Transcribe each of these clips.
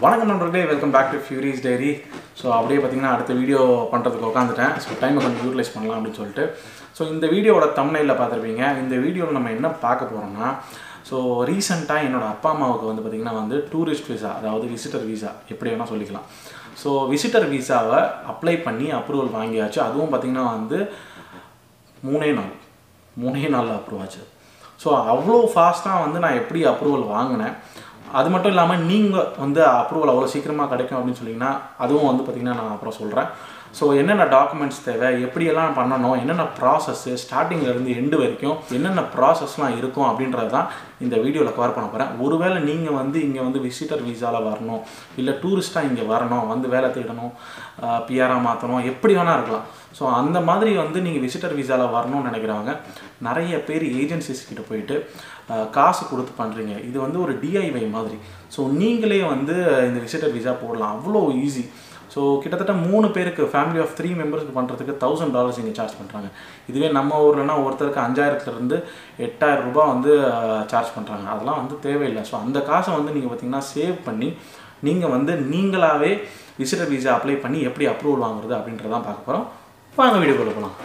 வணக்கம் நண்பர்களே welcome back to Fury's diary so அப்படியே பார்த்தீங்கன்னா அடுத்த வீடியோ பண்ணுறதுக்கு உட்காந்துட்டேன் ஸோ டைமை கொஞ்சம் யூட்டிலைஸ் பண்ணலாம் அப்படின்னு சொல்லிட்டு ஸோ இந்த வீடியோவோட தமிழில் பார்த்துருப்பீங்க இந்த வீடியோவில் நம்ம என்ன பார்க்க போகிறோம்னா ஸோ ரீசெண்டாக என்னோட அப்பா அம்மாவுக்கு வந்து பார்த்திங்கன்னா வந்து டூரிஸ்ட் விசா அதாவது விசிட்டர் விசா எப்படி வேணால் சொல்லிக்கலாம் ஸோ விசிட்டர் விசாவை அப்ளை பண்ணி அப்ரூவல் வாங்கியாச்சு அதுவும் பார்த்திங்கன்னா வந்து மூணே நாள் மூணே நாளில் அப்ரூவ் ஆச்சு ஸோ அவ்வளோ ஃபாஸ்ட்டாக வந்து நான் எப்படி அப்ரூவல் வாங்கினேன் அது மட்டும் இல்லாமல் நீங்கள் வந்து அப்ரூவல் அவ்வளோ சீக்கிரமாக கிடைக்கும் அப்படின்னு சொன்னீங்கன்னா அதுவும் வந்து பார்த்திங்கன்னா நான் அப்புறம் சொல்கிறேன் ஸோ என்னென்ன டாக்குமெண்ட்ஸ் தேவை எப்படியெல்லாம் பண்ணணும் என்னென்ன ப்ராசஸ்ஸு ஸ்டார்டிங்லேருந்து எண்டு வரைக்கும் என்னென்ன ப்ராசஸ்லாம் இருக்கும் அப்படின்றது தான் இந்த வீடியோவில் கவர் பண்ண போகிறேன் ஒருவேளை நீங்கள் வந்து இங்கே வந்து விசிட்டர் விசாவில் வரணும் இல்லை டூரிஸ்ட்டாக இங்கே வரணும் வந்து வேலை தேடணும் பிஆராக மாற்றணும் எப்படி வேணால் இருக்கலாம் ஸோ அந்த மாதிரி வந்து நீங்கள் விசிட்டர் விசாவில் வரணும்னு நினைக்கிறவங்க நிறைய பேர் ஏஜென்சிஸ் கிட்ட போயிட்டு அஹ், காசு கொடுத்து பண்ணுறீங்க இது வந்து ஒரு டிஐவை மாதிரி ஸோ நீங்களே வந்து இந்த விசிட்டர் விசா போடலாம் அவ்வளோ ஈஸி ஸோ கிட்டத்தட்ட மூணு பேருக்கு ஃபேமிலி ஆஃப் த்ரீ மெம்பர்ஸ்க்கு பண்ணுறதுக்கு தௌசண்ட் டாலர்ஸ் இங்கே சார்ஜ் பண்ணுறாங்க இதுவே நம்ம ஊர்லனா ஒருத்தருக்கு அஞ்சாயிரத்துலேருந்து எட்டாயிரம் ரூபாய் வந்து சார்ஜ் பண்ணுறாங்க அதெல்லாம் வந்து தேவையில்லை ஸோ அந்த காசை வந்து நீங்கள் பார்த்தீங்கன்னா சேவ் பண்ணி நீங்கள் வந்து நீங்களாவே விசிட்டர் விசா அப்ளை பண்ணி எப்படி அப்ரூவல் வாங்குறது அப்படின்றதான் பார்க்க போகிறோம் வாங்க வீடியோக்குள்ள போகலாம்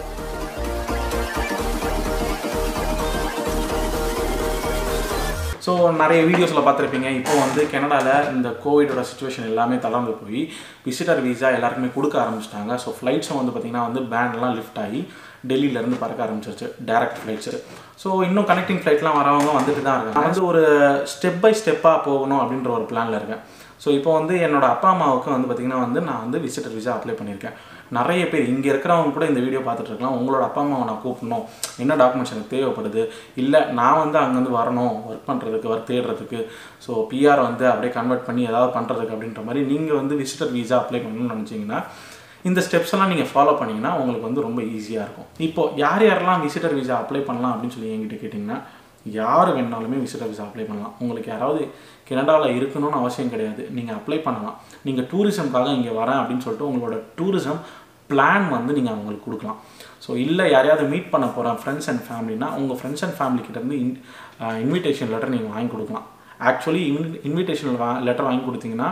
ஸோ நிறைய வீடியோஸில் பார்த்துருப்பீங்க இப்போ வந்து கனடாவில் இந்த கோவிடோட சுச்சுவேஷன் எல்லாமே தளர்ந்து போய் விசிட்டர் விசா எல்லாருக்குமே கொடுக்க ஆரம்பிச்சிட்டாங்க ஸோ ஃப்ளைட்ஸும் வந்து பார்த்திங்கன்னா வந்து பேன்லாம் லிஃப்ட் ஆகி டெல்லியிலேருந்து பறக்க ஆரம்பிச்சிருச்சு டேரக்ட் ஃப்ளைட்ஸு ஸோ இன்னும் கனெக்டிங் ஃப்ளைட்லாம் வரவங்க வந்துட்டு தான் இருக்காங்க நான் வந்து ஒரு ஸ்டெப் பை ஸ்டெப்பாக போகணும் அப்படின்ற ஒரு பிளானில் இருக்கேன் ஸோ இப்போ வந்து என்னோட அப்பா அம்மாவுக்கு வந்து பார்த்திங்கன்னா வந்து நான் வந்து விசிட்டர் விசா அப்ளை பண்ணியிருக்கேன் நிறைய பேர் இங்கே இருக்கிறவங்க கூட இந்த வீடியோ பார்த்துட்டு இருக்கலாம் உங்களோட அப்பா அம்மாவை நான் கூப்பிடணும் என்ன டாக்குமெண்ட்ஸ் எனக்கு தேவைப்படுது இல்லை நான் வந்து அங்கேருந்து வரணும் ஒர்க் பண்ணுறதுக்கு ஒர்க் தேடுறதுக்கு ஸோ பிஆர் வந்து அப்படியே கன்வெர்ட் பண்ணி ஏதாவது பண்ணுறதுக்கு அப்படின்ற மாதிரி நீங்கள் வந்து விசிட்டர் விசா அப்ளை பண்ணணும்னு நினச்சிங்கன்னா இந்த ஸ்டெப்ஸ் எல்லாம் நீங்கள் ஃபாலோ பண்ணிங்கன்னா உங்களுக்கு வந்து ரொம்ப ஈஸியாக இருக்கும் இப்போ யார் யாரெல்லாம் விசிட்டர் விசா அப்ளை பண்ணலாம் அப்படின்னு சொல்லி என்கிட்ட கேட்டிங்கன்னா யார் வேணாலுமே விசிட்டர் விசா அப்ளை பண்ணலாம் உங்களுக்கு யாராவது கனடாவில் இருக்கணும்னு அவசியம் கிடையாது நீங்கள் அப்ளை பண்ணலாம் நீங்கள் டூரிசம்காக இங்கே வரேன் அப்படின்னு சொல்லிட்டு உங்களோட டூரிசம் பிளான் வந்து நீங்கள் அவங்களுக்கு கொடுக்கலாம் ஸோ இல்லை யாரையாவது மீட் பண்ண போகிறேன் ஃப்ரெண்ட்ஸ் அண்ட் ஃபேமிலினா உங்கள் ஃப்ரெண்ட்ஸ் அண்ட் ஃபேமிலி கிட்டேருந்து இன் இன்விடேஷன் லெட்டர் நீங்கள் வாங்கி கொடுக்கலாம் ஆக்சுவலி இன் இன்விடேஷன் வா லெட்டர் வாங்கி கொடுத்தீங்கன்னா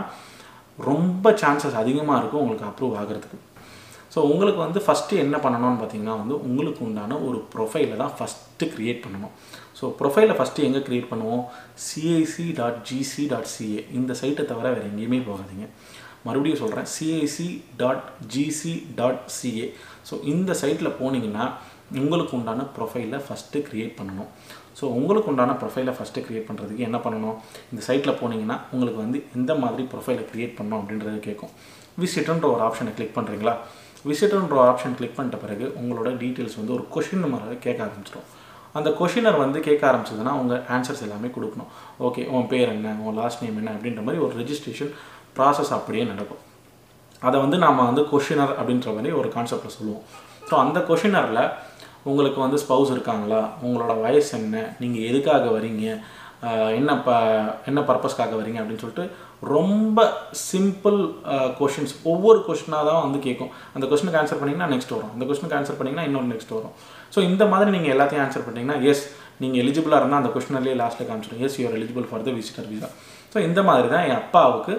ரொம்ப சான்சஸ் அதிகமாக இருக்கும் உங்களுக்கு அப்ரூவ் ஆகிறதுக்கு ஸோ உங்களுக்கு வந்து ஃபஸ்ட்டு என்ன பண்ணணும்னு பார்த்தீங்கன்னா வந்து உங்களுக்கு உண்டான ஒரு ப்ரொஃபைலை தான் ஃபஸ்ட்டு க்ரியேட் பண்ணணும் ஸோ ப்ரொஃபைலை ஃபஸ்ட்டு எங்கே க்ரியேட் பண்ணுவோம் CIC dot GC dot CA இந்த சைட்டை தவிர வேறு எங்கேயுமே போகாதீங்க மறுபடியும் சொல்கிறேன் CIC dot GC dot CA so இந்த சைட்டில் போனீங்கன்னா உங்களுக்கு உண்டான ப்ரொஃபைலை ஃபஸ்ட்டு க்ரியேட் பண்ணணும் ஸோ உங்களுக்கு உண்டான ப்ரொஃபைலை ஃபஸ்ட்டு க்ரியேட் பண்ணுறதுக்கு என்ன பண்ணணும் இந்த சைட்டில் போனீங்கன்னா உங்களுக்கு வந்து எந்த மாதிரி ப்ரொஃபைலை க்ரியேட் பண்ணணும் அப்படின்றது கேட்கும் விசிட்டுன்ற ஒரு ஆப்ஷனை கிளிக் பண்ணுறீங்களா விசிட்டுன்ற ஒரு ஆப்ஷன் கிளிக் பண்ணிட்ட பிறகு உங்களோட டீட்டெயில்ஸ் வந்து ஒரு கொஷின் மாதிரி கேட்க ஆரம்பிச்சிடும் அந்த கொஷினர் வந்து கேட்க ஆரம்பிச்சதுன்னா உங்கள் ஆன்சர்ஸ் எல்லாமே கொடுக்கணும் ஓகே உன் பேர் என்ன உன் லாஸ்ட் நேம் என்ன அப்படின்ற மாதிரி ஒரு ரெஜிஸ்ட்ரேஷன் ப்ராசஸ் அப்படியே நடக்கும் அதை வந்து நாம் வந்து கொஷினர் அப்படின்ற மாதிரி ஒரு கான்செப்டில் சொல்லுவோம் ஸோ அந்த கொஷினரில் உங்களுக்கு வந்து ஸ்பௌஸ் இருக்காங்களா உங்களோட வயசு என்ன நீங்கள் எதுக்காக வரீங்க ஆஹ் என்ன ப என்ன பர்பஸ்க்காக வரீங்க அப்படின்னு சொல்லிட்டு ரொம்ப சிம்பிள் கொஷின்ஸ் ஒவ்வொரு கொஷினாக தான் வந்து கேட்கும் அந்த கொஷனுக்கு ஆன்சர் பண்ணிங்கன்னா நெக்ஸ்ட் வரும் அந்த கொஷனுக்கு ஆன்சர் பண்ணிங்கன்னா இன்னொரு நெக்ஸ்ட் வரும் ஸோ இந்த மாதிரி நீங்கள் எல்லாத்தையும் ஆன்சர் பண்ணிங்கன்னா எஸ் நீங்கள் எலிஜிபிளாக இருந்தால் அந்த கொஷினர்லேயே லாஸ்ட்டில் காமிச்சிடும் yes you are eligible for the visitor visa so இந்த மாதிரி தான் என் அப்பாவுக்கு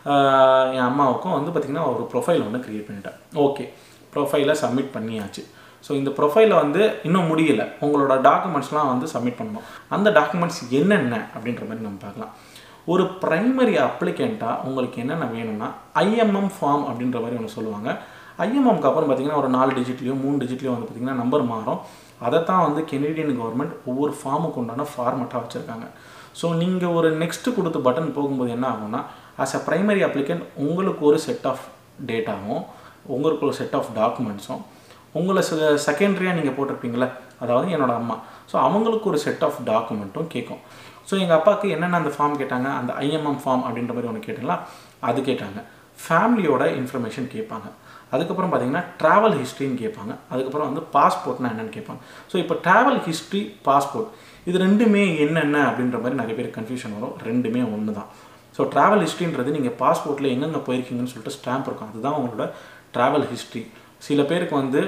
ஆஹ் என் அம்மாவுக்கும் வந்து பார்த்திங்கன்னா ஒரு ப்ரொஃபைல் ஒன்று க்ரியேட் பண்ணிட்டேன் ஓகே ப்ரொஃபைலை சப்மிட் பண்ணியாச்சு ஸோ இந்த ப்ரொஃபைலை வந்து இன்னும் முடியல உங்களோட டாக்குமெண்ட்ஸ்லாம் வந்து சப்மிட் பண்ணணும் அந்த டாக்குமெண்ட்ஸ் என்னென்ன அப்படின்ற மாதிரி நம்ம பார்க்கலாம் ஒரு ப்ரைமரி அப்ளிகண்ட்டாக உங்களுக்கு என்னென்ன வேணும்னா ஐஎம்எம் ஃபார்ம் அப்படின்ற மாதிரி ஒன்று சொல்லுவாங்க ஐஎம்எம்க்கு அப்புறம் பார்த்தீங்கன்னா ஒரு நாலு டிஜிட்லேயும் மூணு டிஜிட்லேயும் வந்து பார்த்திங்கன்னா நம்பர் மாறும் அதை தான் வந்து கெனடியன் கவர்மெண்ட் ஒவ்வொரு ஃபார்முக்கு உண்டான ஃபார்மெட்டாக வச்சுருக்காங்க ஸோ நீங்கள் ஒரு நெக்ஸ்ட்டு கொடுத்து பட்டன் போகும்போது என்ன ஆகும்னா ஆஸ் அ ப்ரைமரி அப்ளிகண்ட் உங்களுக்கு ஒரு செட் ஆஃப் டேட்டாவும் உங்களுக்கு ஒரு செட் ஆஃப் டாக்குமெண்ட்ஸும் உங்களை செகண்டரியாக நீங்கள் போட்டிருப்பீங்களே அதாவது என்னோட அம்மா ஸோ அவங்களுக்கு ஒரு செட் ஆஃப் டாக்குமெண்ட்டும் கேட்கும் ஸோ எங்கள் அப்பாவுக்கு என்னென்ன அந்த ஃபார்ம் கேட்டாங்க அந்த ஐஎம்எம் ஃபார்ம் அப்படின்ற மாதிரி ஒன்று கேட்டீங்களா அது கேட்டாங்க ஃபேமிலியோட இன்ஃபர்மேஷன் கேட்பாங்க அதுக்கப்புறம் பார்த்தீங்கன்னா ட்ராவல் ஹிஸ்ட்ரின்னு கேட்பாங்க அதுக்கப்புறம் வந்து பாஸ்போர்ட்னா என்னென்னு கேட்பாங்க ஸோ இப்போ ட்ராவல் ஹிஸ்ட்ரி பாஸ்போர்ட் இது ரெண்டுமே என்னென்ன அப்படின்ற மாதிரி நிறைய பேர் கன்ஃபியூஷன் வரும் ரெண்டுமே ஒன்று தான் ஸோ ட்ராவல் ஹிஸ்ட்ரின்றது நீங்கள் பாஸ்போர்ட்டில் எங்கெங்கே போயிருக்கீங்கன்னு சொல்லிட்டு ஸ்டாம்ப் இருக்கும் அதுதான் உங்களோட ட்ராவல் ஹிஸ்ட்ரி சில பேருக்கு வந்து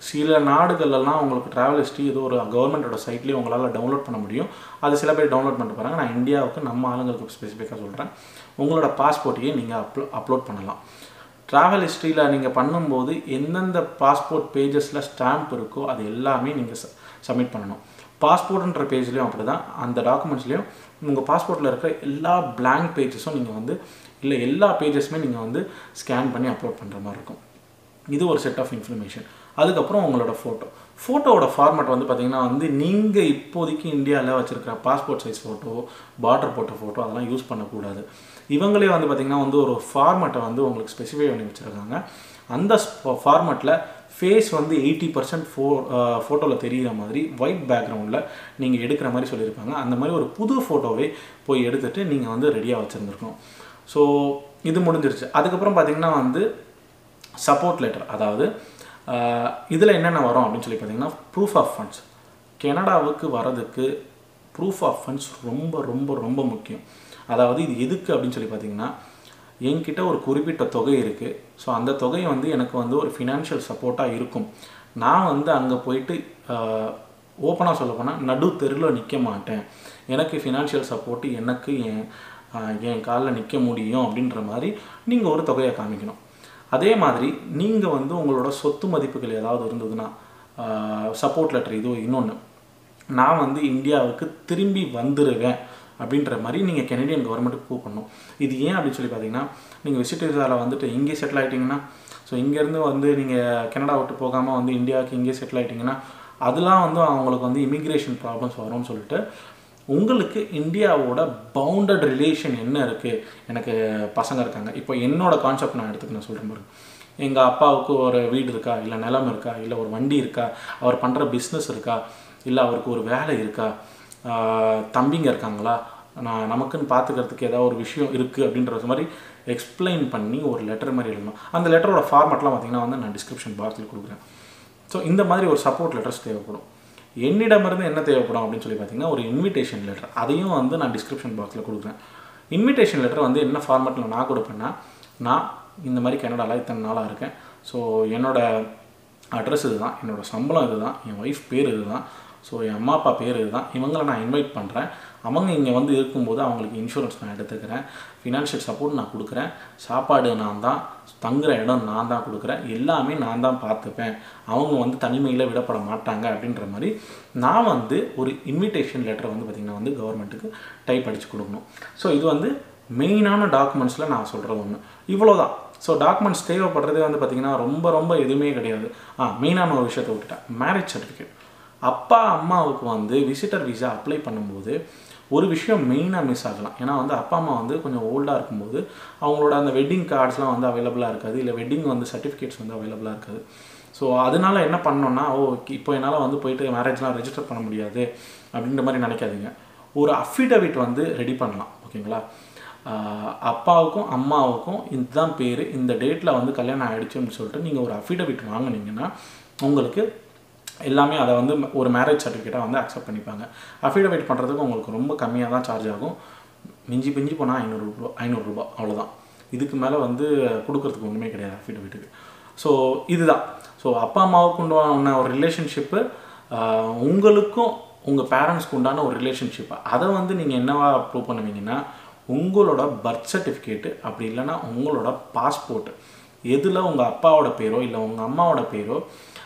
சில நாடுகள்லாம் உங்களுக்கு ட்ராவல் ஹிஸ்ட்ரி ஏதோ ஒரு கவர்மெண்ட்டோட சைட்லேயே உங்களால் டவுன்லோட் பண்ண முடியும் அது சில பேர் டவுன்லோட் பண்ணிட்டு போகிறாங்க நான் இந்தியாவுக்கு நம்ம ஆளுங்களுக்கு ஸ்பெசிஃபிக்காக சொல்கிறேன் உங்களோட பாஸ்போர்ட்டையே நீங்கள் அப்லோ அப்லோட் பண்ணலாம் ட்ராவல் ஹிஸ்ட்ரியில் நீங்கள் பண்ணும்போது எந்தெந்த பாஸ்போர்ட் பேஜஸில் ஸ்டாம்ப் இருக்கோ அது எல்லாமே நீங்கள் சப்மிட் பண்ணணும் பாஸ்போர்ட்ன்ற பேஜ்லேயும் அப்படி தான் அந்த டாக்குமெண்ட்ஸ்லேயும் உங்கள் பாஸ்போர்ட்டில் இருக்கிற எல்லா blank பேஜஸும் நீங்கள் வந்து இல்லை எல்லா பேஜஸுமே நீங்கள் வந்து ஸ்கேன் பண்ணி அப்லோட் பண்ணுற மாதிரி இருக்கும் இது ஒரு செட் ஆஃப் இன்ஃபர்மேஷன் அதுக்கப்புறம் உங்களோட ஃபோட்டோ ஃபோட்டோவோட ஃபார்மேட் வந்து பார்த்தீங்கன்னா வந்து நீங்கள் இப்போதைக்கு இந்தியாவில் வச்சுருக்கிற பாஸ்போர்ட் சைஸ் ஃபோட்டோ பார்டர் போட்ட ஃபோட்டோ அதெல்லாம் யூஸ் பண்ணக்கூடாது இவங்களே வந்து பார்த்திங்கன்னா வந்து ஒரு ஃபார்மேட்டை வந்து உங்களுக்கு ஸ்பெசிஃபை பண்ணி வச்சுருக்காங்க அந்த ஃபார்மேட்டில் ஃபேஸ் வந்து எயிட்டி பர்சன்ட் ஃபோ ஃபோட்டோவில் தெரிகிற மாதிரி ஒயிட் பேக்ரவுண்டில் நீங்கள் எடுக்கிற மாதிரி சொல்லியிருப்பாங்க அந்த மாதிரி ஒரு புது ஃபோட்டோவே போய் எடுத்துகிட்டு நீங்கள் வந்து ரெடியாக வச்சுருந்துருக்கணும் ஸோ இது முடிஞ்சிருச்சு அதுக்கப்புறம் பார்த்தீங்கன்னா வந்து சப்போர்ட் லெட்டர் அதாவது இதில் என்னென்ன வரும் அப்படின்னு சொல்லி பார்த்தீங்கன்னா ப்ரூஃப் ஆஃப் ஃபண்ட்ஸ் கனடாவுக்கு வரதுக்கு ப்ரூஃப் ஆஃப் ஃபண்ட்ஸ் ரொம்ப ரொம்ப ரொம்ப முக்கியம் அதாவது இது எதுக்கு அப்படின்னு சொல்லி பார்த்தீங்கன்னா என்கிட்ட ஒரு குறிப்பிட்ட தொகை இருக்குது ஸோ அந்த தொகை வந்து எனக்கு வந்து ஒரு ஃபினான்ஷியல் சப்போர்ட்டாக இருக்கும் நான் வந்து அங்கே போயிட்டு ஓப்பனாக சொல்ல போனால் நடு தெருவில் நிற்க மாட்டேன் எனக்கு ஃபினான்ஷியல் சப்போர்ட்டு எனக்கு என் ஆஹ், என் காலில் நிற்க முடியும் அப்படின்ற மாதிரி நீங்கள் ஒரு தொகையை காமிக்கணும் அதே மாதிரி நீங்கள் வந்து உங்களோட சொத்து மதிப்புகள் ஏதாவது இருந்ததுன்னா சப்போர்ட் லெட்டர் இதோ இன்னொன்று நான் வந்து இந்தியாவுக்கு திரும்பி வந்துடுவேன் அப்படின்ற மாதிரி நீங்கள் கெனடியன் கவர்மெண்ட்டுக்கு ப்ரூவ் பண்ணணும் இது ஏன் அப்படின்னு சொல்லி பார்த்தீங்கன்னா நீங்கள் விசிட் விசாவில் வந்துட்டு இங்கே செட்டில் ஆகிட்டிங்கன்னா ஸோ இங்கேருந்து வந்து நீங்கள் கனடா விட்டு போகாமல் வந்து இந்தியாவுக்கு இங்கே செட்டில் ஆகிட்டிங்கன்னா அதெல்லாம் வந்து அவங்களுக்கு வந்து இமிக்ரேஷன் ப்ராப்ளம்ஸ் வரும்னு சொல்லிட்டு உங்களுக்கு இந்தியாவோட பவுண்டட் ரிலேஷன் என்ன இருக்குது எனக்கு பசங்க இருக்காங்க இப்போ என்னோட கான்செப்ட் நான் எடுத்துக்க நான் சொல்கிறேன் பாருங்க எங்கள் அப்பாவுக்கு ஒரு வீடு இருக்கா இல்லை நிலம் இருக்கா இல்லை ஒரு வண்டி இருக்கா அவர் பண்ணுற பிஸ்னஸ் இருக்கா இல்லை அவருக்கு ஒரு வேலை இருக்கா ஆஹ் தம்பிங்க இருக்காங்களா நான் நமக்குன்னு பார்த்துக்கிறதுக்கு ஏதாவது ஒரு விஷயம் இருக்குது அப்படின்ற மாதிரி எக்ஸ்பிளைன் பண்ணி ஒரு லெட்டர் மாதிரி எழுதணும் அந்த லெட்டரோட ஃபார்மேட்லாம் பார்த்தீங்கன்னா வந்து நான் டிஸ்கிரிப்ஷன் பாக்ஸில் கொடுக்குறேன் ஸோ இந்த மாதிரி ஒரு சப்போர்ட் லெட்டர்ஸ் தேவைப்படும் என்னிடமிருந்து என்ன தேவைப்படும் அப்படின்னு சொல்லி பார்த்தீங்கன்னா ஒரு இன்விடேஷன் லெட்டர் அதையும் வந்து நான் டிஸ்கிரிப்ஷன் பாக்ஸில் கொடுக்குறேன் இன்விடேஷன் லெட்டர் வந்து என்ன ஃபார்மேட்டில் நான் கொடுப்பேன்னா நான் இந்த மாதிரி கனடாவில் இத்தனை நாளாக இருக்கேன் ஸோ என்னோட அட்ரஸ் இதுதான் என்னோட சம்பளம் இதுதான் என் ஒய்ஃப் பேர் இதுதான் ஸோ என் அம்மா அப்பா பேர் இதுதான் இவங்களை நான் இன்வைட் பண்ணுறேன் அவங்க இங்கே வந்து இருக்கும்போது அவங்களுக்கு இன்சூரன்ஸ் நான் எடுத்துக்கிறேன் ஃபினான்ஷியல் சப்போர்ட் நான் கொடுக்குறேன் சாப்பாடு நான் தான் தங்குற இடம் நான் தான் கொடுக்குறேன் எல்லாமே நான் தான் பார்த்துப்பேன் அவங்க வந்து தனிமையில் விடப்பட மாட்டாங்க அப்படின்ற மாதிரி நான் வந்து ஒரு இன்விடேஷன் லெட்டர் வந்து பார்த்திங்கன்னா வந்து கவர்மெண்ட்டுக்கு டைப் அடித்து கொடுக்கணும் ஸோ இது வந்து மெயினான டாக்குமெண்ட்ஸில் நான் சொல்கிறது ஒன்று இவ்வளோ தான் ஸோ டாக்குமெண்ட்ஸ் தேவைப்படுறதே வந்து பார்த்திங்கன்னா ரொம்ப ரொம்ப எதுவுமே கிடையாது ஆ மெயினான ஒரு விஷயத்தை விட்டுட்டேன் மேரேஜ் சர்டிஃபிகேட் அப்பா அம்மாவுக்கு வந்து விசிட்டர் விசா அப்ளை பண்ணும்போது ஒரு விஷயம் மெயினாக மிஸ் ஆகலாம் ஏன்னா வந்து அப்பா அம்மா வந்து கொஞ்சம் ஓல்டாக இருக்கும்போது அவங்களோட அந்த வெட்டிங் கார்ட்ஸ்லாம் வந்து அவைலபிளாக இருக்காது இல்லை வெட்டிங் வந்து சர்டிஃபிகேட்ஸ் வந்து அவைலபிளாக இருக்காது ஸோ அதனால என்ன பண்ணோன்னா ஓ இப்போ என்னால் வந்து போயிட்டு மேரேஜ்லாம் ரெஜிஸ்டர் பண்ண முடியாது அப்படின்ற மாதிரி நினைக்காதீங்க ஒரு அஃபிடவிட் வந்து ரெடி பண்ணலாம் ஓகேங்களா ஆஹ் அப்பாவுக்கும் அம்மாவுக்கும் இதுதான் பேர் இந்த டேட்டில் வந்து கல்யாணம் ஆயிடுச்சுன்னு சொல்லிட்டு நீங்கள் ஒரு அஃபிடவிட் வாங்குனீங்கன்னா உங்களுக்கு எல்லாமே அதை வந்து ஒரு மேரேஜ் சர்டிஃபிகேட்டாக வந்து அக்செப்ட் பண்ணிப்பாங்க அஃபிடவிட் பண்ணுறதுக்கு உங்களுக்கு ரொம்ப கம்மியாக தான் சார்ஜ் ஆகும் மிஞ்சி பிஞ்சி போனால் ஐநூறுரூபா ஐநூறுரூபா அவ்வளோதான் இதுக்கு மேலே வந்து கொடுக்கறதுக்கு ஒன்றுமே கிடையாது அஃபிடவிட்டுக்கு ஸோ இதுதான் ஸோ அப்பா அம்மாவுக்கு உண்டான ஒரு ரிலேஷன்ஷிப்பு உங்களுக்கும் உங்கள் பேரண்ட்ஸ்க்கு உண்டான ஒரு ரிலேஷன்ஷிப் அதை வந்து நீங்கள் என்னவா ப்ரூவ் பண்ணுவீங்கன்னா உங்களோட பர்த் சர்டிஃபிகேட்டு அப்படி இல்லைன்னா உங்களோட பாஸ்போர்ட் எதில் உங்கள் அப்பாவோட பேரோ இல்லை உங்கள் அம்மாவோட பேரோ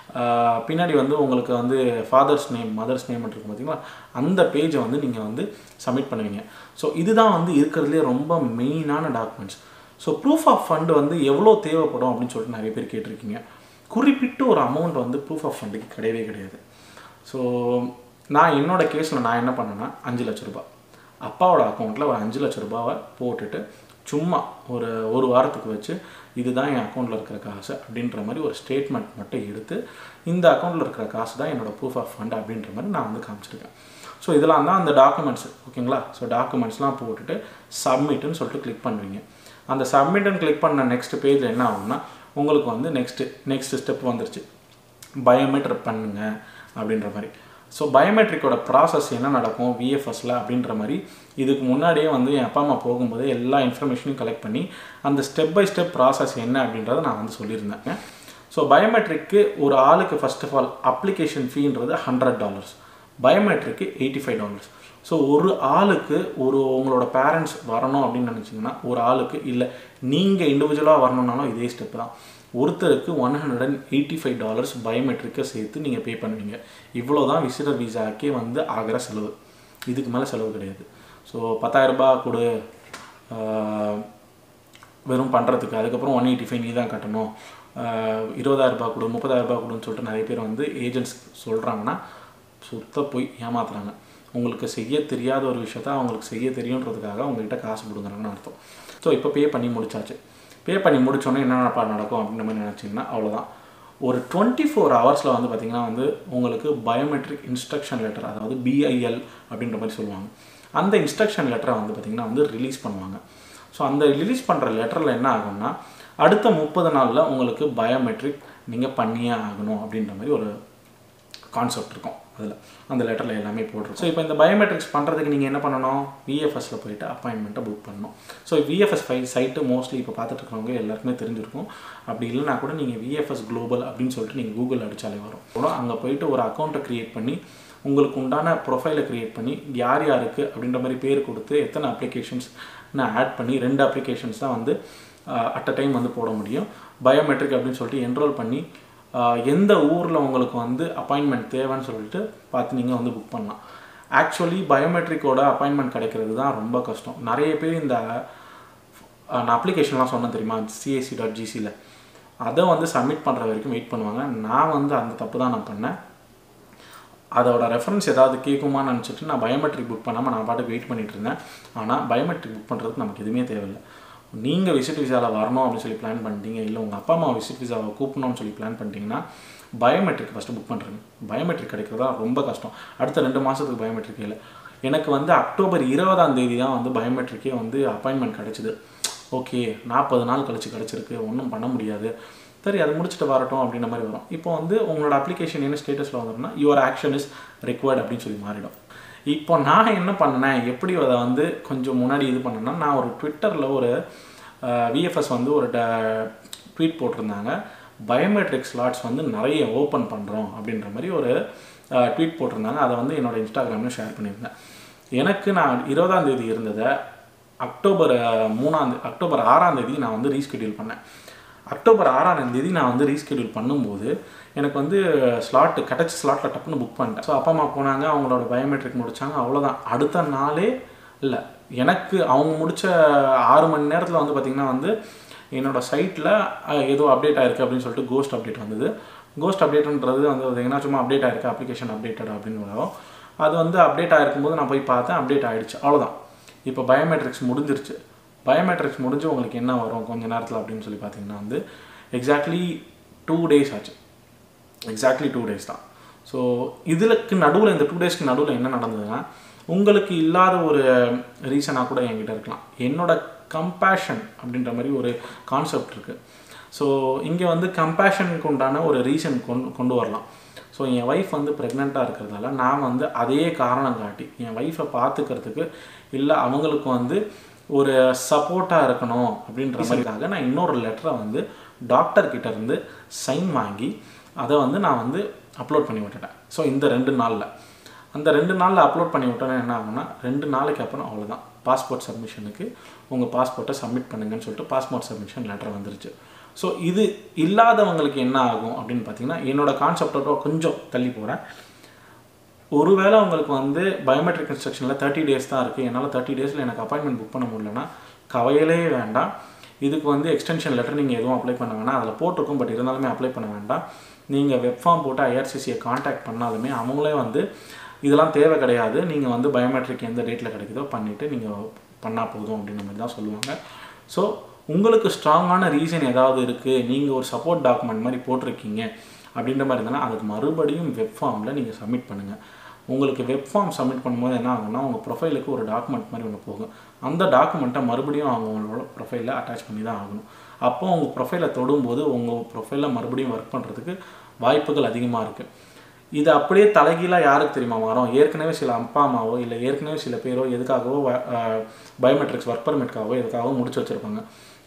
ஆஹ் பின்னாடி வந்து உங்களுக்கு வந்து ஃபாதர்ஸ் நேம் மதர்ஸ் நேம் இருக்கும் பார்த்தீங்களா அந்த பேஜை வந்து நீங்கள் வந்து சப்மிட் பண்ணுவீங்க ஸோ இதுதான் வந்து இருக்கிறதுலே ரொம்ப மெயினான documents so proof of fund வந்து எவ்வளோ தேவைப்படும் அப்படின்னு சொல்லிட்டு நிறைய பேர் கேட்டிருக்கீங்க குறிப்பிட்ட ஒரு அமௌண்ட் வந்து ப்ரூஃப் ஆஃப் ஃபண்டுக்கு கிடையவே கிடையாது ஸோ நான் என்னோட கேஸில் நான் என்ன பண்ணேன்னா அஞ்சு லட்ச ரூபாய் அப்பாவோட அக்கௌண்ட்டில் ஒரு அஞ்சு லட்ச ரூபாவை போட்டுட்டு சும்மா ஒரு ஒரு வாரத்துக்கு வச்சு இதுதான் என் அக்கௌண்ட்டில் இருக்கிற காசு அப்படின்ற மாதிரி ஒரு ஸ்டேட்மெண்ட் மட்டும் எடுத்து இந்த அக்கௌண்ட்டில் இருக்கிற காசு தான் என்னோட ப்ரூஃப் ஆஃப் ஃபண்ட் அப்படின்ற மாதிரி நான் வந்து காமிச்சிருக்கேன் ஸோ இதெல்லாம் தான் அந்த டாக்குமெண்ட்ஸ் ஓகேங்களா ஸோ டாக்குமெண்ட்ஸ்லாம் போட்டுட்டு சப்மிட்னு சொல்லிட்டு கிளிக் பண்ணுவீங்க அந்த சப்மிட்னு கிளிக் பண்ண நெக்ஸ்ட் பேஜில் என்ன ஆகும்னா உங்களுக்கு வந்து நெக்ஸ்ட்டு நெக்ஸ்ட் ஸ்டெப் வந்துருச்சு பயோமெட்ரிக் பண்ணுங்க அப்படின்ற மாதிரி ஸோ பயோமெட்ரிக்கோட ப்ராசஸ் என்ன நடக்கும் விஎஃப்எஸில் அப்படின்ற மாதிரி இதுக்கு முன்னாடியே வந்து என் அப்பா அம்மா போகும்போது எல்லா இன்ஃபர்மேஷனையும் கலெக்ட் பண்ணி அந்த ஸ்டெப் பை ஸ்டெப் ப்ராசஸ் என்ன அப்படின்றத நான் வந்து சொல்லியிருந்தேன் ஸோ பயோமெட்ரிக்கு ஒரு ஆளுக்கு ஃபர்ஸ்ட் ஆஃப் ஆல் அப்ளிகேஷன் ஃபீன்றது ஹண்ட்ரட் டாலர்ஸ் பயோமெட்ரிக்கு எயிட்டி ஃபைவ் டாலர்ஸ் ஸோ ஒரு ஆளுக்கு ஒரு உங்களோட பேரண்ட்ஸ் வரணும் அப்படின்னு நினச்சிங்கன்னா ஒரு ஆளுக்கு இல்லை நீங்கள் இண்டிவிஜுவலாக வரணுன்னாலும் இதே ஸ்டெப் தான் ஒருத்தருக்கு one hundred and eighty five dollars பயோமெட்ரிக்கை சேர்த்து நீங்கள் பே பண்ணுவீங்க இவ்வளோ தான் விசிட்டர் விசாக்கே வந்து ஆகிற செலவு இதுக்கு மேலே செலவு கிடையாது ஸோ பத்தாயிரரூபா கொடு ஆஹ், வெறும் பண்ணுறதுக்கு அதுக்கப்புறம் ஒன் எயிட்டி ஃபைவ் நீ தான் கட்டணும் இருபதாயிரரூபா கொடு முப்பதாயிரரூபா கொடுன்னு சொல்லிட்டு நிறைய பேர் வந்து ஏஜென்ட்ஸ் சொல்கிறாங்கன்னா சுத்த போய் ஏமாத்துறாங்க உங்களுக்கு செய்ய தெரியாத ஒரு விஷயத்த அவங்களுக்கு செய்ய தெரியுன்றதுக்காக உங்ககிட்ட காசு கொடுக்குறாங்கன்னு அர்த்தம் ஸோ இப்போ பே பண்ணி முடிச்சாச்சு பே பண்ணி முடிச்சோன்னே என்னென்னப்பா நடக்கும் அப்படின்ற மாதிரி நினச்சிங்கன்னா அவ்வளோதான் ஒரு டுவெண்ட்டி ஃபோர் ஹவர்ஸில் வந்து பார்த்திங்கன்னா வந்து உங்களுக்கு பயோமெட்ரிக் இன்ஸ்ட்ரக்ஷன் லெட்டர் அதாவது பிஐஎல் அப்படின்ற மாதிரி சொல்லுவாங்க அந்த இன்ஸ்ட்ரக்ஷன் லெட்டரை வந்து பார்த்திங்கன்னா வந்து ரிலீஸ் பண்ணுவாங்க ஸோ அந்த ரிலீஸ் பண்ணுற லெட்டரில் என்ன ஆகும்னா அடுத்த முப்பது நாளில் உங்களுக்கு பயோமெட்ரிக் நீங்கள் பண்ணியே ஆகணும் அப்படின்ற மாதிரி ஒரு கான்செப்ட் இருக்கும் அதில் அந்த லெட்டரில் எல்லாமே போட்டிருக்கும் ஸோ இப்போ இந்த பயோமெட்ரிக்ஸ் பண்ணுறதுக்கு நீங்கள் என்ன பண்ணணும் விஎஃப்எஸில் போயிட்டு அப்பாயின்மெண்ட்டை புக் பண்ணணும் ஸோ விஎஃப்எஸ் ஃபை சைட்டு மோஸ்ட்லி இப்போ பார்த்துட்டு இருக்கவங்க எல்லாருக்குமே தெரிஞ்சிருக்கும் அப்படி இல்லைனா கூட நீங்கள் விஎஃப்எஸ் குளோபல் அப்படின்னு சொல்லிட்டு நீங்கள் கூகுள் அடித்தாலே வரும் கூட அங்கே போயிட்டு ஒரு அக்கௌண்ட்டை க்ரியேட் பண்ணி உங்களுக்கு உண்டான ப்ரொஃபைலை க்ரியேட் பண்ணி யார் யாருக்கு அப்படின்ற மாதிரி பேர் கொடுத்து எத்தனை அப்ளிகேஷன்ஸ் நான் ஆட் பண்ணி ரெண்டு அப்ளிகேஷன்ஸ் தான் வந்து அட் அ டைம் வந்து போட முடியும் பயோமெட்ரிக் அப்படின்னு சொல்லிட்டு என்ரோல் பண்ணி ஆஹ் எந்த ஊரில் உங்களுக்கு வந்து அப்பாயின்மெண்ட் தேவைன்னு சொல்லிட்டு பார்த்து நீங்கள் வந்து புக் பண்ணலாம் ஆக்சுவலி பயோமெட்ரிக்கோட அப்பாயின்மெண்ட் கிடைக்கிறது தான் ரொம்ப கஷ்டம் நிறைய பேர் இந்த ஆஹ் நான் அப்ளிகேஷன்லாம் சொன்னேன் தெரியுமா சிஎஸ்சி டாட் ஜிசியில் அதை வந்து சப்மிட் பண்ணுற வரைக்கும் வெயிட் பண்ணுவாங்க நான் வந்து அந்த தப்பு தான் நான் பண்ணேன் அதோட ரெஃபரன்ஸ் ஏதாவது கேட்குமான்னு நினச்சிட்டு நான் பயோமெட்ரிக் புக் பண்ணாமல் நான் பாட்டுக்கு வெயிட் பண்ணிட்டு இருந்தேன் ஆனால் பயோமெட்ரிக் புக் பண்ணுறதுக்கு நமக்கு எதுவுமே தேவையில்லை நீங்கள் விசிட் விசாவில் வரணும் அப்படின்னு சொல்லி பிளான் பண்ணிட்டீங்க இல்லை உங்கள் அப்பா அம்மா விசிட் விசாவை கூப்பிடணும்னு சொல்லி பிளான் பண்ணிட்டீங்கன்னா பயோமெட்ரிக் ஃபஸ்ட்டு புக் பண்ணுறேங்க பயோமெட்ரிக் கிடைக்கிறதா ரொம்ப கஷ்டம் அடுத்த ரெண்டு மாதத்துக்கு பயோமெட்ரிக் இல்லை எனக்கு வந்து அக்டோபர் இருபதாம் தேதி தான் வந்து பயோமெட்ரிக்கே வந்து அப்பாயின்மெண்ட் கிடச்சிது ஓகே நாற்பது நாள் கழிச்சு கிடச்சிருக்கு ஒன்றும் பண்ண முடியாது சரி அது முடிச்சுட்டு வரட்டும் அப்படின்ற மாதிரி வரும் இப்போ வந்து உங்களோட அப்ளிகேஷன் என்ன ஸ்டேட்டஸில் வந்துடும்னா யுவர் ஆக்ஷன் இஸ் required அப்படின்னு சொல்லி மாறிடும் இப்போ நான் என்ன பண்ணேன் எப்படி அதை வந்து கொஞ்சம் முன்னாடி இது பண்ணேன்னா நான் ஒரு ட்விட்டரில் ஒரு விஎஃப்எஸ் வந்து ஒரு ட்வீட் போட்டிருந்தாங்க பயோமெட்ரிக் ஸ்லாட்ஸ் வந்து நிறைய ஓப்பன் பண்ணுறோம் அப்படின்ற மாதிரி ஒரு ட்வீட் போட்டிருந்தாங்க அதை வந்து என்னோட இன்ஸ்டாகிராமில் ஷேர் பண்ணியிருந்தேன் எனக்கு நான் இருபதாம் தேதி இருந்ததை அக்டோபர் அஹ், மூணாம் தே- அக்டோபர் ஆறாம் தேதி நான் வந்து ரீஸ்கெடியூல் பண்ணேன் அக்டோபர் ஆறாம் தேதி நான் வந்து ரீஸ்கெடியூல் பண்ணும்போது எனக்கு வந்து ஸ்லாட் கிடச்ச ஸ்லாட்டில் டப்புன்னு புக் பண்ணிட்டேன் ஸோ அப்பா அம்மா போனாங்க அவங்களோட பயோமெட்ரிக் முடிச்சாங்க அவ்வளோதான் அடுத்த நாளே இல்லை எனக்கு அவங்க முடிச்ச ஆறு மணி நேரத்தில் வந்து பார்த்திங்கன்னா வந்து என்னோட சைட்டில் ஏதோ அப்டேட் ஆயிருக்கு அப்படின்னு சொல்லிட்டு கோஸ்ட் அப்டேட் வந்தது கோஸ்ட் அப்டேட்ன்றது வந்து பார்த்திங்கன்னா சும்மா அப்டேட் ஆயிருக்கு அப்ளிகேஷன் அப்டேட்டட் அப்படின்னு வரும் அது வந்து அப்டேட் ஆயிருக்கும்போது நான் போய் பார்த்தேன் அப்டேட் ஆயிடுச்சு அவ்வளோதான் இப்போ பயோமெட்ரிக்ஸ் முடிஞ்சிருச்சு பயோமெட்ரிக்ஸ் முடிஞ்சு உங்களுக்கு என்ன வரும் கொஞ்ச நேரத்தில் அப்படின்னு சொல்லி பார்த்தீங்கன்னா வந்து எக்ஸாக்ட்லி டூ டேஸ் ஆச்சு எக்ஸாக்ட்லி டூ டேஸ் தான் ஸோ இதுலக்கு நடுவில் இந்த டூ டேஸ்க்கு நடுவில் என்ன நடந்ததுன்னா உங்களுக்கு இல்லாத ஒரு ரீசனாக கூட என்கிட்ட இருக்கலாம் என்னோட கம்பேஷன் அப்படின்ற மாதிரி ஒரு கான்செப்ட் இருக்குது ஸோ இங்கே வந்து கம்பேஷனுக்கு உண்டான ஒரு ரீசன் கொண்டு கொண்டு வரலாம் ஸோ என் ஒய்ஃப் வந்து ப்ரெக்னெண்ட்டாக இருக்கிறதால நான் வந்து அதே காரணம் காட்டி என் ஒய்ஃபை பார்த்துக்கிறதுக்கு இல்லை அவங்களுக்கு வந்து ஒரு சப்போர்ட்டாக இருக்கணும் அப்படின்ற மாதிரிக்காக நான் இன்னொரு லெட்டரை வந்து டாக்டர் கிட்ட இருந்து சைன் வாங்கி அதை வந்து நான் வந்து அப்லோட் பண்ணி விட்டுட்டேன் ஸோ இந்த ரெண்டு நாளில் அந்த ரெண்டு நாளில் அப்லோட் பண்ணி விட்டோன்னா என்ன ஆகும்னா ரெண்டு நாளைக்கு அப்புறம் அவ்வளோதான் பாஸ்போர்ட் சப்மிஷனுக்கு உங்கள் பாஸ்போர்ட்டை சப்மிட் பண்ணுங்கன்னு சொல்லிட்டு பாஸ்போர்ட் சப்மிஷன் லெட்டர் வந்துருச்சு ஸோ இது இல்லாதவங்களுக்கு என்ன ஆகும் அப்படின்னு பார்த்தீங்கன்னா என்னோட கான்செப்டோட கொஞ்சம் தள்ளி போகிறேன் ஒருவேளை உங்களுக்கு வந்து பயோமெட்ரிக் இன்ஸ்ட்ரக்ஷனில் தேர்ட்டி டேஸ் தான் இருக்குது என்னால் தேர்ட்டி டேஸில் எனக்கு அப்பாயின்மெண்ட் புக் பண்ண முடியலன்னா கவலையிலே வேண்டாம் இதுக்கு வந்து எக்ஸ்டென்ஷன் லெட்டர் நீங்கள் எதுவும் அப்ளை பண்ண வேணாம் அதில் போட்டிருக்கும் பட் இருந்தாலுமே அப்ளை பண்ண வேண்டாம் நீங்கள் வெப் ஃபார்ம் போட்டு ஐஆர்சிசியை காண்டாக்ட் பண்ணாலுமே அவங்களே வந்து இதெல்லாம் தேவை கிடையாது நீங்கள் வந்து பயோமெட்ரிக் எந்த டேட்டில் கிடைக்குதோ பண்ணிவிட்டு நீங்கள் பண்ணால் போதும் அப்படின்ற மாதிரி தான் சொல்லுவாங்க ஸோ உங்களுக்கு ஸ்ட்ராங்கான ரீசன் ஏதாவது இருக்குது நீங்கள் ஒரு சப்போர்ட் டாக்குமெண்ட் மாதிரி போட்டிருக்கீங்க அப்படின்ற மாதிரி இருந்ததுன்னா அதுக்கு மறுபடியும் வெப் ஃபார்மில் நீங்கள் சப்மிட் பண்ணுங்கள் உங்களுக்கு வெப் ஃபார்ம் சப்மிட் பண்ணும்போது என்ன ஆகும்னா உங்கள் ப்ரொஃபைலுக்கு ஒரு டாக்குமெண்ட் மாதிரி ஒன்று போகும் அந்த டாக்குமெண்ட்டை மறுபடியும் அவங்க உங்களோட ப்ரொஃபைலில் அட்டாச் பண்ணி தான் ஆகணும் அப்போ உங்கள் ப்ரொஃபைலை தொடும்போது உங்கள் ப்ரொஃபைலில் மறுபடியும் ஒர்க் பண்ணுறதுக்கு வாய்ப்புகள் அதிகமாக இருக்குது இது அப்படியே தலைகீழாக யாருக்கு தெரியுமா வரும் ஏற்கனவே சில அப்பா அம்மாவோ இல்லை ஏற்கனவே சில பேரோ எதுக்காகவோ பயோமெட்ரிக்ஸ் ஒர்க் பர்மிட்காகவோ எதுக்காகவோ முடிச்சு வச்சுருப்பாங்க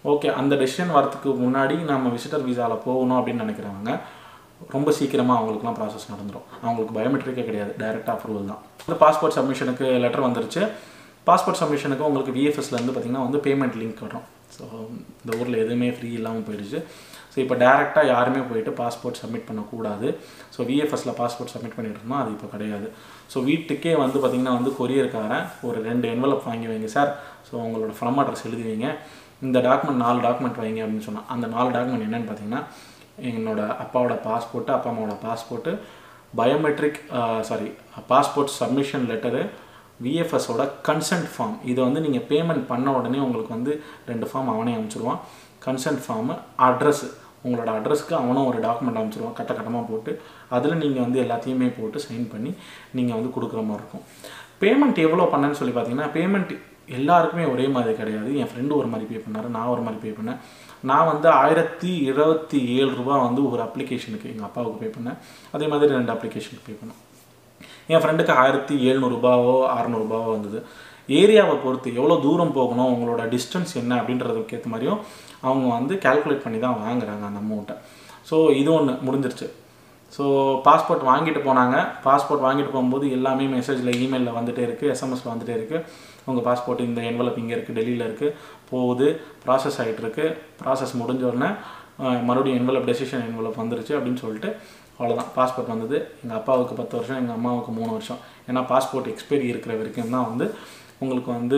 ஓகே அந்த டெசிஷன் வரதுக்கு முன்னாடி நம்ம விசிட்டர் விசாவில் போகணும் அப்படின்னு நினைக்கிறவங்க ரொம்ப சீக்கிரமாக அவங்களுக்குலாம் ப்ராசஸ் நடந்துடும் அவங்களுக்கு பயோமெட்ரிக்கே கிடையாது டைரெக்ட் அப்ரூவல் தான் இந்த பாஸ்போர்ட் சப்மிஷனுக்கு லெட்டர் வந்துருச்சு பாஸ்போர்ட் சப்மிஷனுக்கு உங்களுக்கு விஎஃப்எஸ்லேருந்து பார்த்தீங்கன்னா வந்து பேமெண்ட் லிங்க் வரும் ஸோ இந்த ஊரில் எதுவுமே ஃப்ரீ இல்லாமல் போயிடுச்சு ஸோ இப்போ டேரெக்டாக யாருமே போயிட்டு பாஸ்போர்ட் சப்மிட் பண்ணக்கூடாது ஸோ விஎஃப்எஸில் பாஸ்போர்ட் சப்மிட் பண்ணிட்டு இருந்தோம் அது இப்போ கிடையாது ஸோ வீட்டுக்கே வந்து பார்த்திங்கன்னா வந்து கொரியர்காரன் ஒரு ரெண்டு என்வலப் வாங்கி வைங்க சார் ஸோ உங்களோட ஃப்ரம் அட்ரஸ் எழுதி வைங்க இந்த டாக்குமெண்ட் நாலு டாக்குமெண்ட் வைங்க அப்படின்னு சொன்னான் அந்த நாலு டாக்குமெண்ட் என்னென்னு பார்த்தீங்கன்னா என்னோட அப்பாவோட பாஸ்போர்ட்டு அப்பா அம்மாவோட passport biometric sorry passport submission letter விஎஃப்எஸோட கன்சென்ட் ஃபார்ம் இதை வந்து நீங்கள் பேமெண்ட் பண்ண உடனே உங்களுக்கு வந்து ரெண்டு ஃபார்ம் அவனே அனுப்பிச்சிடுவான் கன்சென்ட் ஃபார்மு அட்ரஸ் உங்களோட அட்ரஸ்க்கு அவனும் ஒரு டாக்குமெண்ட் அனுப்பிச்சிடுவான் கட்ட கட்டமாக போட்டு அதில் நீங்கள் வந்து எல்லாத்தையுமே போட்டு சைன் பண்ணி நீங்கள் வந்து கொடுக்குற மாதிரி இருக்கும் பேமெண்ட் எவ்வளோ பண்ணேன்னு சொல்லி பார்த்தீங்கன்னா பேமெண்ட் எல்லாருக்குமே ஒரே மாதிரி கிடையாது என் ஃப்ரெண்டு ஒரு மாதிரி பே பண்ணார் நான் ஒரு மாதிரி பே பண்ணேன் நான் வந்து ஆயிரத்தி இருபத்தி ஏழு ரூபா வந்து ஒரு அப்ளிகேஷனுக்கு எங்கள் அப்பாவுக்கு பே பண்ணேன் அதே மாதிரி ரெண்டு அப்ளிகேஷனுக்கு பே பண்ணேன் என் ஃப்ரெண்டுக்கு ஆயிரத்தி எழுநூறுபாவோ அறநூறுபாவோ வந்தது ஏரியாவை பொறுத்து எவ்வளோ தூரம் போகணும் உங்களோட டிஸ்டன்ஸ் என்ன அப்படின்றதுக்கு ஏற்ற மாதிரியும் அவங்க வந்து கால்குலேட் பண்ணி தான் வாங்குறாங்க அந்த அமௌண்ட்டை ஸோ இது ஒன்று முடிஞ்சிருச்சு ஸோ பாஸ்போர்ட் வாங்கிட்டு போனாங்க பாஸ்போர்ட் வாங்கிட்டு போகும்போது எல்லாமே மெசேஜில் இமெயிலில் வந்துட்டே இருக்குது எஸ்எம்எஸில் வந்துட்டே இருக்குது உங்கள் பாஸ்போர்ட் இந்த என்வலப் இங்கே இருக்குது டெல்லியில் இருக்குது போகுது ப்ராசஸ் ஆகிட்டு இருக்கு ப்ராசஸ் முடிஞ்ச உடனே அஹ், மறுபடியும் என்வலப் டெசிஷன் என்வலப் வந்துருச்சு அப்படின்னு சொல்லிட்டு அவ்வளோதான் பாஸ்போர்ட் வந்தது எங்கள் அப்பாவுக்கு பத்து வருஷம் எங்கள் அம்மாவுக்கு மூணு வருஷம் ஏன்னா பாஸ்போர்ட் எக்ஸ்பைரி இருக்கிற வரைக்கும் தான் வந்து உங்களுக்கு வந்து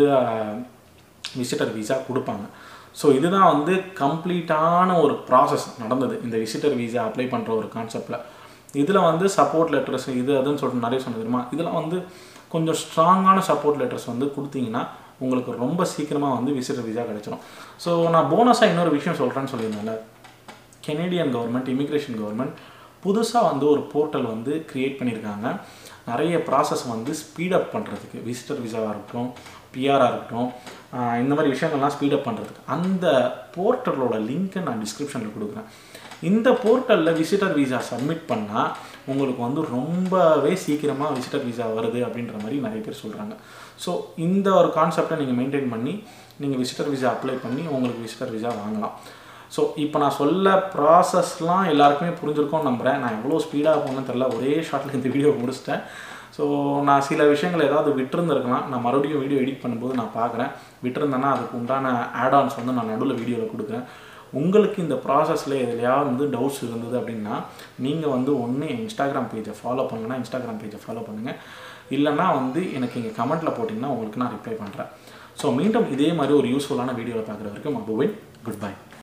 விசிட்டர் விசா கொடுப்பாங்க ஸோ இதுதான் வந்து கம்ப்ளீட்டான ஒரு ப்ராசஸ் நடந்தது இந்த விசிட்டர் விசா அப்ளை பண்ணுற ஒரு கான்செப்டில் இதில் வந்து சப்போர்ட் லெட்டர்ஸ் இது அதுன்னு சொல்லிட்டு நிறைய சொன்னது தெரியுமா இதில் வந்து கொஞ்சம் ஸ்ட்ராங்கான சப்போர்ட் லெட்டர்ஸ் வந்து கொடுத்தீங்கன்னா உங்களுக்கு ரொம்ப சீக்கிரமாக வந்து விசிட்டர் விசா கிடச்சிரும் ஸோ நான் போனஸாக இன்னொரு விஷயம் சொல்கிறேன்னு சொல்லியிருந்தேன்ல கெனேடியன் கவர்மெண்ட் இமிக்ரேஷன் கவர்மெண்ட் புதுசாக வந்து ஒரு போர்ட்டல் வந்து க்ரியேட் பண்ணியிருக்காங்க நிறைய ப்ராசஸ் வந்து ஸ்பீடப் பண்ணுறதுக்கு விசிட்டர் விசாவாக இருக்கட்டும் பிஆராக இருக்கட்டும் ஆஹ் இந்த மாதிரி விஷயங்கள்லாம் ஸ்பீடப் பண்ணுறதுக்கு அந்த போர்ட்டலோட லிங்க்கை நான் டிஸ்கிரிப்ஷனில் கொடுக்குறேன் இந்த போர்ட்டலில் விசிட்டர் விசா சப்மிட் பண்ணால் உங்களுக்கு வந்து ரொம்பவே சீக்கிரமாக விசிட்டர் விசா வருது அப்படின்ற மாதிரி நிறைய பேர் சொல்கிறாங்க ஸோ இந்த ஒரு கான்செப்டை நீங்கள் மெயின்டைன் பண்ணி நீங்கள் விசிட்டர் விசா அப்ளை பண்ணி உங்களுக்கு விசிட்டர் விசா வாங்கலாம் ஸோ இப்போ நான் சொல்ல ப்ராசஸ்லாம் எல்லாருக்குமே புரிஞ்சிருக்கும்னு நம்புகிறேன் நான் எவ்வளோ ஸ்பீடாக போகணும்னு தெரில ஒரே ஷார்ட்டில் இந்த வீடியோ முடிச்சிட்டேன் ஸோ நான் சில விஷயங்கள் ஏதாவது விட்டுருந்துருக்கலாம் நான் மறுபடியும் வீடியோ எடிட் பண்ணும்போது நான் பார்க்குறேன் விட்டுருந்தேன்னா அதுக்கு உண்டான ஆட்-ஆன்ஸ் வந்து நான் நடுவில் வீடியோவில் கொடுக்குறேன் உங்களுக்கு இந்த ப்ராசஸில் எதுலையாவது வந்து டவுட்ஸ் இருந்தது அப்படின்னா நீங்கள் வந்து ஒன்று இன்ஸ்டாகிராம் பேஜை ஃபாலோ பண்ணுங்கன்னா இன்ஸ்டாகிராம் பேஜை ஃபாலோ பண்ணுங்கள் இல்லைன்னா வந்து எனக்கு இங்கே கமெண்ட்டில் போட்டிங்கன்னா உங்களுக்கு நான் ரிப்ளை பண்ணுறேன் ஸோ மீண்டும் இதே மாதிரி ஒரு யூஸ்ஃபுல்லான வீடியோவில் பார்க்குற வரைக்கும் அபுவின் குட் பை